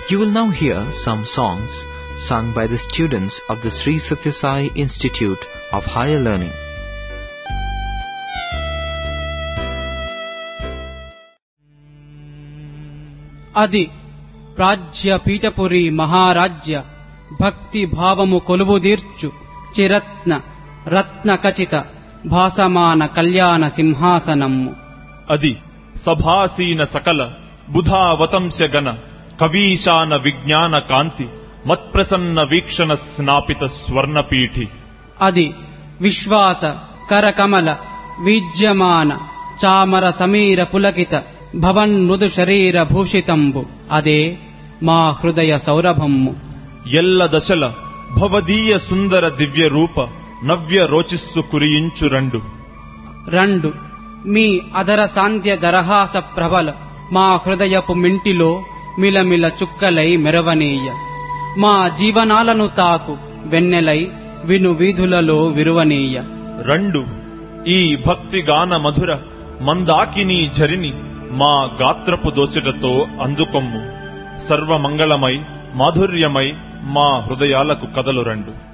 You will now hear some songs sung by the students of the Sri Sathya Sai Institute of Higher Learning. అది ప్రాజ్య పీఠపురి మహారాజ్య భక్తి భావము కొలువుదీర్చు చిరత్న రత్న ఖచిత భాసమాన కళ్యాణ సింహాసనము అది సభాసీన సకల బుధావతంశగణ కవీశాన విజ్ఞాన కాంతి మత్ప్రసన్న వీక్షణ స్నాపిత స్వర్ణపీఠి అది విశ్వాస కరకమల విద్యమాన చామర సమీర పులకిత భవన్మృదు శరీర భూషితంబు అదే మా హృదయ సౌరభమ్ము ఎల్ల దశల భవదీయ సుందర దివ్య రూప నవ్య రోచిస్సు కురియించు రెండు రెండు మీ అదర సాంధ్య దరహాస ప్రబల మా హృదయపు మింటిలో మిలమిల చుక్కలై మెరవనీయ మా జీవనాలను తాకు వెన్నెలై విను వీధులలో విరువనీయ రెండు ఈ భక్తి గాన మధుర మందాకిని జరిని మా గాత్రపు దోసిటతో అందుకొమ్ము సర్వమంగళమై మాధుర్యమై మా హృదయాలకు కదలు రెండు